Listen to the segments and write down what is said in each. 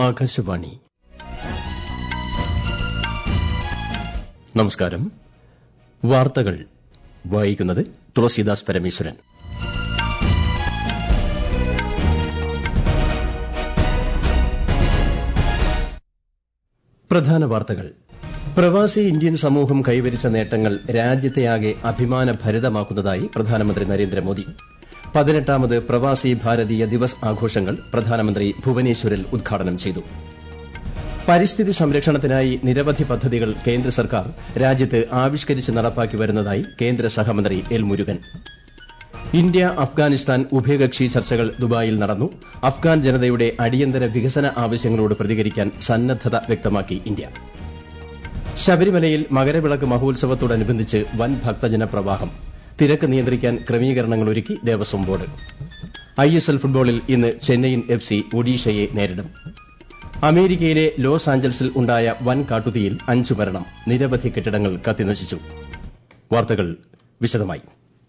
ആകാശവാണി നമസ്കാരം വാർത്തകൾ വായിക്കുന്നത് തുളസീദാസ് പരമേശ്വരൻ പ്രധാന വാർത്തകൾ പ്രവാസി ഇന്ത്യൻ സമൂഹം കൈവരിച്ച നേട്ടങ്ങൾ രാജ്യത്തെയാകെ അഭിമാനഭരിതമാക്കുന്നതായി പ്രധാനമന്ത്രി നരേന്ദ്രമോദി പതിനെട്ടാമത് പ്രവാസി ഭാരതീയ ദിവസ് ആഘോഷങ്ങൾ പ്രധാനമന്ത്രി ഭുവനേശ്വരിൽ ഉദ്ഘാടനം ചെയ്തു പരിസ്ഥിതി സംരക്ഷണത്തിനായി നിരവധി പദ്ധതികൾ കേന്ദ്ര സർക്കാർ രാജ്യത്ത് ആവിഷ്കരിച്ച് നടപ്പാക്കി വരുന്നതായി കേന്ദ്ര സഹമന്ത്രി എൽ മുരുകൻ ഇന്ത്യ അഫ്ഗാനിസ്ഥാൻ ഉഭയകക്ഷി ചർച്ചകൾ ദുബായിൽ നടന്നു അഫ്ഗാൻ ജനതയുടെ അടിയന്തര വികസന ആവശ്യങ്ങളോട് പ്രതികരിക്കാൻ സന്നദ്ധത വ്യക്തമാക്കി ഇന്ത്യ ശബരിമലയിൽ മകരവിളക്ക് മഹോത്സവത്തോടനുബന്ധിച്ച് വൻ ഭക്തജന പ്രവാഹം തിരക്ക് നിയന്ത്രിക്കാൻ ക്രമീകരണങ്ങൾ ഒരുക്കി ദേവസ്വം ബോർഡ് ഐഎസ്എൽ ഫുട്ബോളിൽ ഇന്ന് ചെന്നൈയിൻ എഫ് സി ഒഡീഷയെ നേരിടും അമേരിക്കയിലെ ലോസ് ആഞ്ചൽസിൽ ഉണ്ടായ വൻ കാട്ടുതീയിൽ അഞ്ചു മരണം നിരവധി കെട്ടിടങ്ങൾ കത്തിനശിച്ചു വാർത്തകൾ വിശദമായി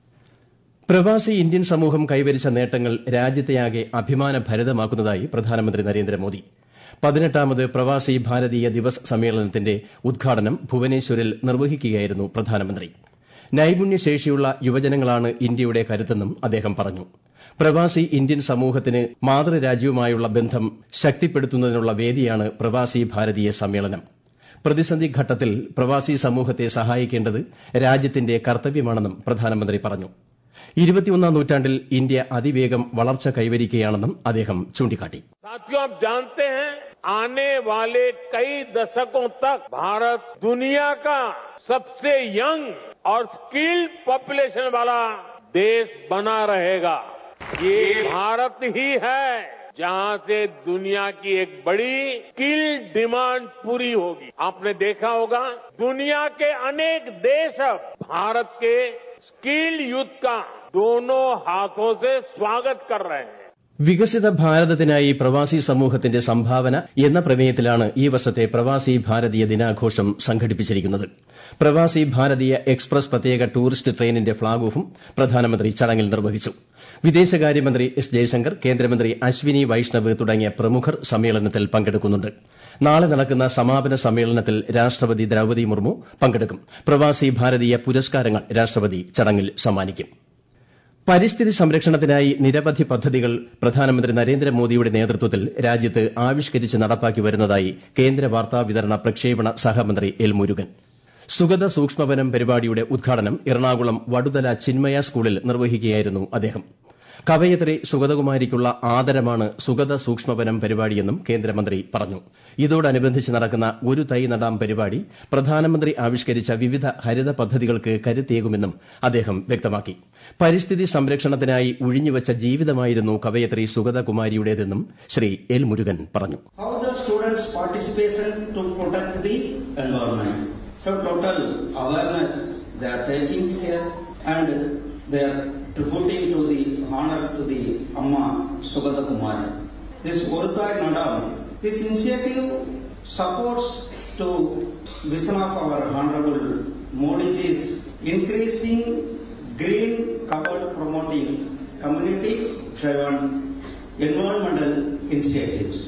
പ്രവാസി ഇന്ത്യൻ സമൂഹം കൈവരിച്ച നേട്ടങ്ങൾ രാജ്യത്തെയാകെ അഭിമാനഭരിതമാക്കുന്നതായി പ്രധാനമന്ത്രി നരേന്ദ്രമോദി പതിനെട്ടാമത് പ്രവാസി ഭാരതീയ ദിവസ് സമ്മേളനത്തിന്റെ ഉദ്ഘാടനം ഭുവനേശ്വരിൽ നിർവഹിക്കുകയായിരുന്നു പ്രധാനമന്ത്രി നൈപുണ്യശേഷിയുള്ള യുവജനങ്ങളാണ് ഇന്ത്യയുടെ കരുത്തെന്നും അദ്ദേഹം പറഞ്ഞു പ്രവാസി ഇന്ത്യൻ സമൂഹത്തിന് മാതൃരാജ്യവുമായുള്ള ബന്ധം ശക്തിപ്പെടുത്തുന്നതിനുള്ള വേദിയാണ് പ്രവാസി ഭാരതീയ സമ്മേളനം പ്രതിസന്ധി ഘട്ടത്തിൽ പ്രവാസി സമൂഹത്തെ സഹായിക്കേണ്ടത് രാജ്യത്തിന്റെ കർത്തവ്യമാണെന്നും പ്രധാനമന്ത്രി പറഞ്ഞു ഇരുപത്തിയൊന്നാം നൂറ്റാണ്ടിൽ ഇന്ത്യ അതിവേഗം വളർച്ച കൈവരിക്കുകയാണെന്നും അദ്ദേഹം ചൂണ്ടിക്കാട്ടി साथियों आप जानते हैं आने वाले कई दशकों तक भारत दुनिया का सबसे यंग और स्किल्ड पॉपुलेशन वाला देश बना रहेगा ये भारत ही है जहां से दुनिया की एक बड़ी स्किल डिमांड पूरी होगी आपने देखा होगा दुनिया के अनेक देश अब भारत के स्किल्ड यूथ का दोनों हाथों से स्वागत कर रहे हैं വികസിത ഭാരതത്തിനായി പ്രവാസി സമൂഹത്തിന്റെ സംഭാവന എന്ന പ്രമേയത്തിലാണ് ഈ വർഷത്തെ പ്രവാസി ഭാരതീയ ദിനാഘോഷം സംഘടിപ്പിച്ചിരിക്കുന്നത് പ്രവാസി ഭാരതീയ എക്സ്പ്രസ് പ്രത്യേക ടൂറിസ്റ്റ് ട്രെയിനിന്റെ ഫ്ളാഗ് ഓഫും പ്രധാനമന്ത്രി ചടങ്ങിൽ നിർവഹിച്ചു വിദേശകാര്യമന്ത്രി എസ് ജയശങ്കർ കേന്ദ്രമന്ത്രി അശ്വിനി വൈഷ്ണവ് തുടങ്ങിയ പ്രമുഖർ സമ്മേളനത്തിൽ പങ്കെടുക്കുന്നുണ്ട് നാളെ നടക്കുന്ന സമാപന സമ്മേളനത്തിൽ രാഷ്ട്രപതി ദ്രൌപതി മുർമു പങ്കെടുക്കും പ്രവാസി ഭാരതീയ പുരസ്കാരങ്ങൾ രാഷ്ട്രപതി ചടങ്ങിൽ സമ്മാനിക്കും പരിസ്ഥിതി സംരക്ഷണത്തിനായി നിരവധി പദ്ധതികൾ പ്രധാനമന്ത്രി നരേന്ദ്രമോദിയുടെ നേതൃത്വത്തിൽ രാജ്യത്ത് ആവിഷ്കരിച്ച് നടപ്പാക്കി വരുന്നതായി കേന്ദ്ര വാർത്താവിതരണ പ്രക്ഷേപണ സഹമന്ത്രി എൽ മുരുകൻ സുഗത സൂക്ഷ്മവനം പരിപാടിയുടെ ഉദ്ഘാടനം എറണാകുളം വടുതല ചിന്മയ സ്കൂളിൽ നിർവഹിക്കുകയായിരുന്നു അദ്ദേഹം കവയത്രി സുഗതകുമാരിക്കുള്ള ആദരമാണ് സുഗത സൂക്ഷ്മവനം പരിപാടിയെന്നും കേന്ദ്രമന്ത്രി പറഞ്ഞു ഇതോടനുബന്ധിച്ച് നടക്കുന്ന ഒരു തൈ നടാം പരിപാടി പ്രധാനമന്ത്രി ആവിഷ്കരിച്ച വിവിധ ഹരിത പദ്ധതികൾക്ക് കരുത്തേകുമെന്നും അദ്ദേഹം വ്യക്തമാക്കി പരിസ്ഥിതി സംരക്ഷണത്തിനായി ഉഴിഞ്ഞുവച്ച ജീവിതമായിരുന്നു കവയത്രി സുഗതകുമാരിയുടേതെന്നും ശ്രീ എൽ മുരുകൻ പറഞ്ഞു how the students' participation to protect the environment. So total awareness they are taking here and they are tributing to the honor to the Amma Sugata Kumari. This Urtai Nadam, this initiative supports to vision of our Honorable Modi ji's increasing green covered promoting community driven environmental initiatives.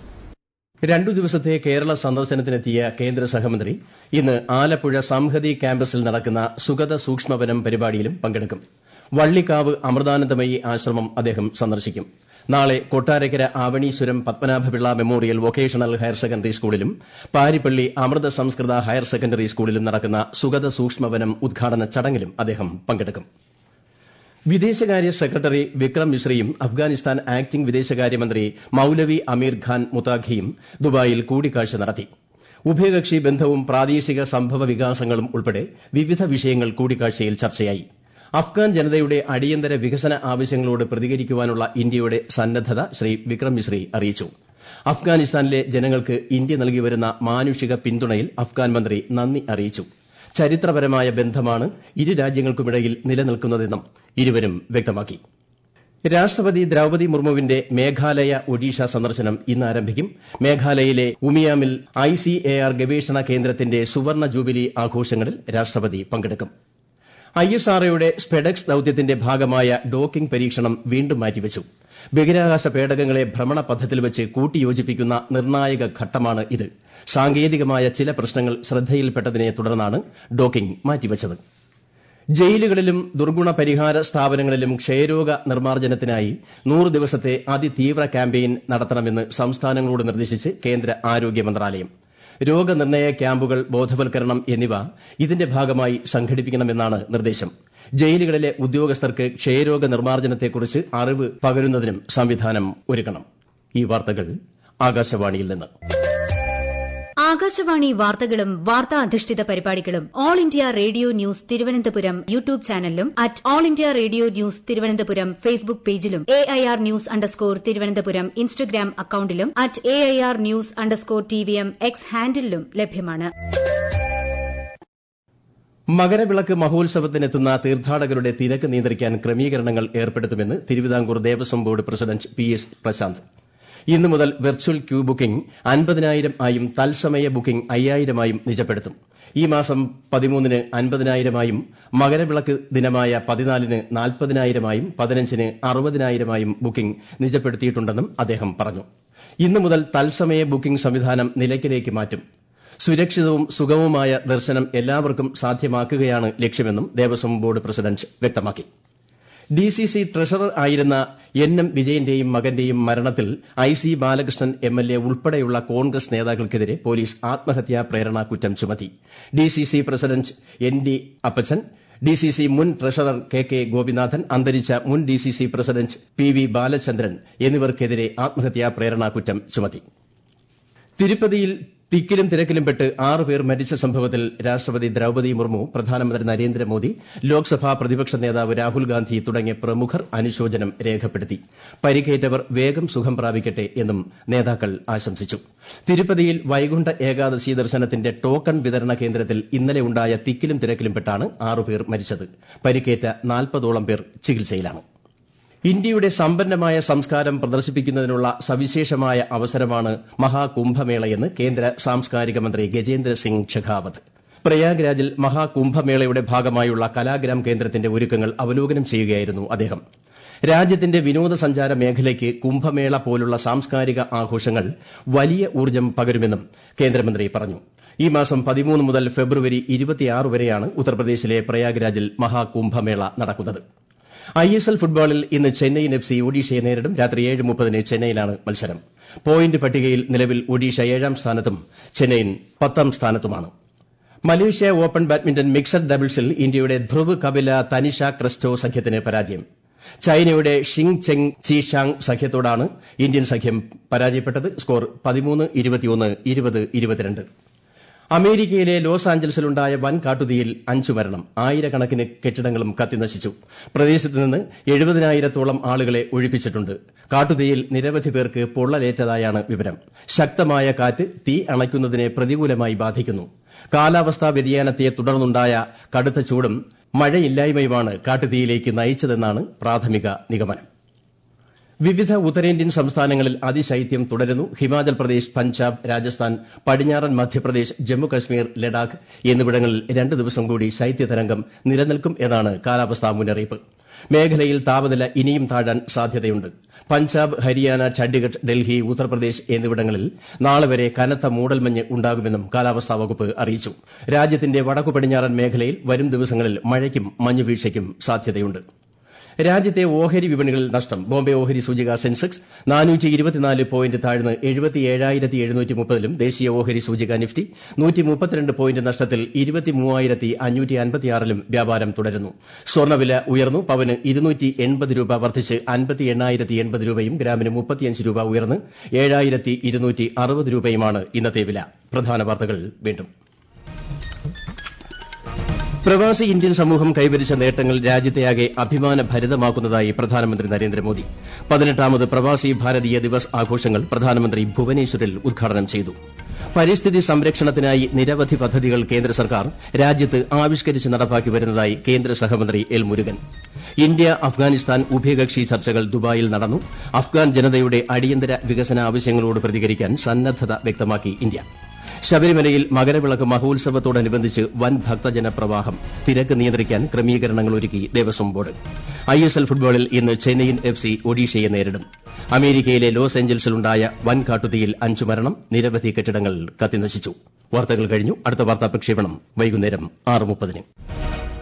രണ്ടു ദിവസത്തെ കേരള സന്ദർശനത്തിനെത്തിയ കേന്ദ്ര സഹമന്ത്രി ഇന്ന് ആലപ്പുഴ സംഹതി ക്യാമ്പസിൽ നടക്കുന്ന സുഗത സൂക്ഷ്മവനം പരിപാടിയിലും പങ്കെടുക്കും വള്ളിക്കാവ് അമൃതാനന്ദമയി ആശ്രമം അദ്ദേഹം സന്ദർശിക്കും നാളെ Kottarakkara Avaneeswaram Padmanabhapillai memorial vocational higher secondary സ്കൂളിലും പാരിപ്പള്ളി അമൃത സംസ്കൃത ഹയർ സെക്കൻഡറി സ്കൂളിലും നടക്കുന്ന സുഗത സൂക്ഷ്മവനം ഉദ്ഘാടന ചടങ്ങിലും അദ്ദേഹം പങ്കെടുക്കും വിദേശകാര്യ സെക്രട്ടറി വിക്രം മിശ്രയും അഫ്ഗാനിസ്ഥാൻ ആക്ടിംഗ് വിദേശകാര്യമന്ത്രി മൌലവി അമീർ ഖാൻ മുത്താഖിയും ദുബായിൽ കൂടിക്കാഴ്ച നടത്തി ഉഭയകക്ഷി ബന്ധവും പ്രാദേശിക സംഭവ വികാസങ്ങളും ഉൾപ്പെടെ വിവിധ വിഷയങ്ങൾ കൂടിക്കാഴ്ചയിൽ ചർച്ചയായി അഫ്ഗാൻ ജനതയുടെ അടിയന്തര വികസന ആവശ്യങ്ങളോട് പ്രതികരിക്കുവാനുള്ള ഇന്ത്യയുടെ സന്നദ്ധത ശ്രീ വിക്രം മിശ്രി അറിയിച്ചു അഫ്ഗാനിസ്ഥാനിലെ ജനങ്ങൾക്ക് ഇന്ത്യ നൽകിവരുന്ന മാനുഷിക പിന്തുണയിൽ അഫ്ഗാൻ മന്ത്രി നന്ദി അറിയിച്ചു ചരിത്രപരമായ ബന്ധമാണ് ഇരു രാജ്യങ്ങൾക്കുമിടയിൽ നിലനിൽക്കുന്നതെന്നും ഇരുവരും വ്യക്തമാക്കി രാഷ്ട്രപതി ദ്രൌപതി മുർമുവിന്റെ മേഘാലയ ഒഡീഷ സന്ദർശനം ഇന്ന് ആരംഭിക്കും മേഘാലയയിലെ ഉമിയാമിൽ ഐ സി എ ആർ ഗവേഷണ കേന്ദ്രത്തിന്റെ സുവർണ ജൂബിലി ആഘോഷങ്ങളിൽ രാഷ്ട്രപതി പങ്കെടുക്കും ഐ എസ് ആർഒയുടെ സ്പെഡക്സ് ദൌത്യത്തിന്റെ ഭാഗമായ ഡോക്കിംഗ് പരീക്ഷണം വീണ്ടും മാറ്റിവച്ചു ബഹിരാകാശ പേടകങ്ങളെ ഭ്രമണപഥത്തിൽ വെച്ച് കൂട്ടിയോജിപ്പിക്കുന്ന നിർണായക ഘട്ടമാണ് ഇത് സാങ്കേതികമായ ചില പ്രശ്നങ്ങൾ ശ്രദ്ധയിൽപ്പെട്ടതിനെ തുടർന്നാണ് ഡോക്കിംഗ് മാറ്റിവച്ചത് ജയിലുകളിലും ദുർഗുണ പരിഹാര സ്ഥാപനങ്ങളിലും ക്ഷയരോഗ നിർമ്മാർജ്ജനത്തിനായി നൂറ് ദിവസത്തെ അതിതീവ്ര ക്യാമ്പയിൻ നടത്തണമെന്ന് സംസ്ഥാനങ്ങളോട് നിർദ്ദേശിച്ച് കേന്ദ്ര ആരോഗ്യ മന്ത്രാലയം രോഗനിർണയ ക്യാമ്പുകൾ ബോധവൽക്കരണം എന്നിവ ഇതിന്റെ ഭാഗമായി സംഘടിപ്പിക്കണമെന്നാണ് നിർദ്ദേശം ജയിലുകളിലെ ഉദ്യോഗസ്ഥർക്ക് ക്ഷയരോഗ നിർമ്മാർജ്ജനത്തെക്കുറിച്ച് അറിവ് പകരുന്നതിനും സംവിധാനം ഒരുക്കണം ഈ വാർത്തകൾ ആകാശവാണിയിൽ നിന്ന് ആകാശവാണി വാർത്തകളും വാർത്താ അധിഷ്ഠിത പരിപാടികളും all India radio news Thiruvananthapuram YouTube ചാനലിലും at all India radio news Thiruvananthapuram Facebook പേജിലും A I R news underscore Thiruvananthapuram Instagram അക്കൌണ്ടിലും at A I R news underscore T V M X ഹാൻഡിലും ലഭ്യമാണ് മകരവിളക്ക് മഹോത്സവത്തിനെത്തുന്ന തീർത്ഥാടകരുടെ തിരക്ക് നിയന്ത്രിക്കാൻ ക്രമീകരണങ്ങൾ ഏർപ്പെടുത്തുമെന്ന് Thiruvithamkoor Devaswom board president P S Prasanth ഇന്നു മുതൽ വെർച്വൽ ക്യൂ ബുക്കിംഗ് അൻപതിനായിരം ആയും തത്സമയ ബുക്കിംഗ് അയ്യായിരമായും നിജപ്പെടുത്തും ഈ മാസം പതിമൂന്നിന് അൻപതിനായിരമായും മകരവിളക്ക് ദിനമായ പതിനാലിന് നാൽപ്പതിനായിരമായും പതിനഞ്ചിന് അറുപതിനായിരമായും ബുക്കിംഗ് നിജപ്പെടുത്തിയിട്ടുണ്ടെന്നും അദ്ദേഹം പറഞ്ഞു ഇന്നു മുതൽ തത്സമയ ബുക്കിംഗ് സംവിധാനം നിലയ്ക്കലേക്ക് മാറ്റും സുരക്ഷിതവും സുഗമവുമായ ദർശനം എല്ലാവർക്കും സാധ്യമാക്കുകയാണ് ലക്ഷ്യമെന്നും ദേവസ്വം ബോർഡ് പ്രസിഡന്റ് വ്യക്തമാക്കി ഡിസിസി ട്രഷറർ ആയിരുന്ന എൻ എം വിജയന്റെയും മകന്റെയും മരണത്തിൽ I C Balakrishnan M L A ഉൾപ്പെടെയുള്ള കോൺഗ്രസ് നേതാക്കൾക്കെതിരെ പോലീസ് ആത്മഹത്യാ പ്രേരണ കുറ്റം ചുമത്തി DCC president N D Appachan DCC മുൻ ട്രഷറർ കെ കെ ഗോപിനാഥൻ അന്തരിച്ച മുൻ DCC president P V Balachandran എന്നിവർക്കെതിരെ ആത്മഹത്യാ പ്രേരണ കുറ്റം ചുമത്തി തിരുപ്പതിയിൽ തിക്കിലും തിരക്കിലും പെട്ട് ആറ് പേർ മരിച്ച സംഭവത്തിൽ രാഷ്ട്രപതി ദ്രൌപദി മുർമു പ്രധാനമന്ത്രി നരേന്ദ്രമോദി ലോക്സഭാ പ്രതിപക്ഷ നേതാവ് രാഹുൽ ഗാന്ധി തുടങ്ങിയ പ്രമുഖർ അനുശോചനം രേഖപ്പെടുത്തി പരിക്കേറ്റവർ വേഗം സുഖം പ്രാപിക്കട്ടെ എന്നും നേതാക്കൾ ആശംസിച്ചു തിരുപ്പതിയിൽ വൈകുണ്ഠ ഏകാദശി ദർശനത്തിന്റെ ടോക്കൺ വിതരണ കേന്ദ്രത്തിൽ ഇന്നലെ ഉണ്ടായ തിക്കിലും തിരക്കിലും പെട്ടാണ് ആറുപേർ മരിച്ചത് പരിക്കേറ്റ നാൽപ്പതോളം പേർ ചികിത്സയിലാണ് ഇന്ത്യയുടെ സമ്പന്നമായ സംസ്കാരം പ്രദർശിപ്പിക്കുന്നതിനുള്ള സവിശേഷമായ അവസരമാണ് മഹാകുംഭമേളയെന്ന് കേന്ദ്ര സാംസ്കാരിക മന്ത്രി ഗജേന്ദ്ര സിംഗ് ഷെഖാവത്ത് പ്രയാഗ്രാജിൽ മഹാകുംഭമേളയുടെ ഭാഗമായുള്ള കലാഗ്രാം കേന്ദ്രത്തിന്റെ ഒരുക്കങ്ങൾ അവലോകനം ചെയ്യുകയായിരുന്നു അദ്ദേഹം രാജ്യത്തിന്റെ വിനോദസഞ്ചാര മേഖലയ്ക്ക് കുംഭമേള പോലുള്ള സാംസ്കാരിക ആഘോഷങ്ങൾ വലിയ ഊർജ്ജം പകരുമെന്നും കേന്ദ്രമന്ത്രി പറഞ്ഞു ഈ മാസം പതിമൂന്ന് മുതൽ ഫെബ്രുവരി ഇരുപത്തിയാറ് വരെയാണ് ഉത്തർപ്രദേശിലെ പ്രയാഗ്രാജിൽ മഹാകുംഭമേള നടക്കുന്നത് ഐ എസ് എൽ ഫുട്ബോളിൽ ഇന്ന് ചെന്നൈയിൻ എഫ് സി ഒഡീഷയെ നേരിടും രാത്രി ഏഴ് മുപ്പതിന് ചെന്നൈയിലാണ് മത്സരം പോയിന്റ് പട്ടികയിൽ നിലവിൽ ഒഡീഷ ഏഴാം സ്ഥാനത്തും ചെന്നൈയിൻ പത്താം സ്ഥാനത്തുമാണ് മലേഷ്യ ഓപ്പൺ ബാഡ്മിന്റൺ മിക്സഡ് ഡബിൾസിൽ ഇന്ത്യയുടെ ധ്രുവ് കപില തനിഷ ക്രിസ്റ്റോ സഖ്യത്തിന് പരാജയം ചൈനയുടെ ഷിങ് ചെങ് ചീഷാങ് സഖ്യത്തോടാണ് ഇന്ത്യൻ സഖ്യം പരാജയപ്പെട്ടത് സ്കോർ പതിമൂന്ന് ഇരുപത്തിയൊന്ന് ഇരുപത് ഇരുപത്തിരണ്ട് അമേരിക്കയിലെ ലോസ് ആഞ്ചൽസിലുണ്ടായ വൻ കാട്ടുതീയിൽ അഞ്ചു മരണം ആയിരക്കണക്കിന് കെട്ടിടങ്ങളും കത്തിനശിച്ചു പ്രദേശത്ത് നിന്ന് എഴുപതിനായിരത്തോളം ആളുകളെ ഒഴിപ്പിച്ചിട്ടുണ്ട് കാട്ടുതീയിൽ നിരവധി പേർക്ക് പൊള്ളലേറ്റതായാണ് വിവരം ശക്തമായ കാറ്റ് തീ അണയ്ക്കുന്നതിനെ പ്രതികൂലമായി ബാധിക്കുന്നു കാലാവസ്ഥാ വ്യതിയാനത്തെ തുടർന്നുണ്ടായ കടുത്ത ചൂടും മഴയില്ലായ്മയുമാണ് കാട്ടുതീയിലേക്ക് നയിച്ചതെന്നാണ് പ്രാഥമിക നിഗമനം വിവിധ ഉത്തരേന്ത്യൻ സംസ്ഥാനങ്ങളിൽ അതിശൈത്യം തുടരുന്നു ഹിമാചൽ പ്രദേശ് പഞ്ചാബ് രാജസ്ഥാൻ പടിഞ്ഞാറൻ മധ്യപ്രദേശ് ജമ്മു കശ്മീർ ലഡാക്ക് എന്നിവിടങ്ങളിൽ രണ്ട് ദിവസം കൂടി ശൈത്യതരംഗം നിലനിൽക്കും എന്നാണ് കാലാവസ്ഥാ മുന്നറിയിപ്പ് മേഖലയിൽ താപനില ഇനിയും താഴാൻ സാധ്യതയുണ്ട് പഞ്ചാബ് ഹരിയാന ചണ്ഡിഗഡ് ഡൽഹി ഉത്തർപ്രദേശ് എന്നിവിടങ്ങളിൽ നാളെ വരെ കനത്ത മൂടൽമഞ്ഞ് ഉണ്ടാകുമെന്നും കാലാവസ്ഥാ വകുപ്പ് അറിയിച്ചു രാജ്യത്തിന്റെ വടക്കു പടിഞ്ഞാറൻ മേഖലയിൽ വരും ദിവസങ്ങളിൽ മഴയ്ക്കും മഞ്ഞുവീഴ്ചയ്ക്കും സാധ്യതയുണ്ട് രാജ്യത്തെ ഓഹരി വിപണികളിൽ നഷ്ടം ബോംബെ ഓഹരി സൂചിക സെൻസെക്സ് പോയിന്റ് താഴ്ന്ന് ലും ദേശീയ ഓഹരി സൂചിക നിഫ്റ്റി പോയിന്റ് നഷ്ടത്തിൽ ലും വ്യാപാരം തുടരുന്നു സ്വർണ്ണവില ഉയർന്നു പവന് രൂപ വർദ്ധിച്ച് രൂപയും ഗ്രാമിന് രൂപ ഉയർന്ന് രൂപയുമാണ് ഇന്നത്തെ വില പ്രധാന വാർത്തകൾ വീണ്ടും പ്രവാസി ഇന്ത്യൻ സമൂഹം കൈവരിച്ച നേട്ടങ്ങൾ രാജ്യത്തെയാകെ അഭിമാനഭരിതമാക്കുന്നതായി പ്രധാനമന്ത്രി നരേന്ദ്രമോദി പതിനെട്ടാമത് പ്രവാസി ഭാരതീയ ദിവസ് ആഘോഷങ്ങൾ പ്രധാനമന്ത്രി ഭുവനേശ്വരിൽ ഉദ്ഘാടനം ചെയ്തു പരിസ്ഥിതി സംരക്ഷണത്തിനായി നിരവധി പദ്ധതികൾ കേന്ദ്ര സർക്കാർ രാജ്യത്ത് ആവിഷ്കരിച്ച് നടപ്പാക്കി വരുന്നതായി കേന്ദ്ര സഹമന്ത്രി എൽ മുരുകൻ ഇന്ത്യ അഫ്ഗാനിസ്ഥാൻ ഉഭയകക്ഷി ചർച്ചകൾ ദുബായിൽ നടന്നു അഫ്ഗാൻ ജനതയുടെ അടിയന്തര വികസന ആവശ്യങ്ങളോട് പ്രതികരിക്കാൻ സന്നദ്ധത വ്യക്തമാക്കി ഇന്ത്യ ശബരിമലയിൽ മകരവിളക്ക് മഹോത്സവത്തോടനുബന്ധിച്ച് വൻ ഭക്തജന പ്രവാഹം തിരക്ക് നിയന്ത്രിക്കാൻ ക്രമീകരണങ്ങൾ ഒരുക്കി Devaswom board I S L ഫുട്ബോളിൽ ഇന്ന് ചെന്നൈയിൻ എഫ് സി ഒഡീഷയെ നേരിടും അമേരിക്കയിലെ ലോസ് ഏഞ്ചൽസിലുണ്ടായ വൻ കാട്ടുതീയിൽ അഞ്ചു മരണം നിരവധി കെട്ടിടങ്ങൾ കത്തിനശിച്ചു വാർത്തകൾ കഴിഞ്ഞു അടുത്ത വാർത്താ പ്രക്ഷേപണം വൈകുന്നേരം ആറ് മുപ്പതിന്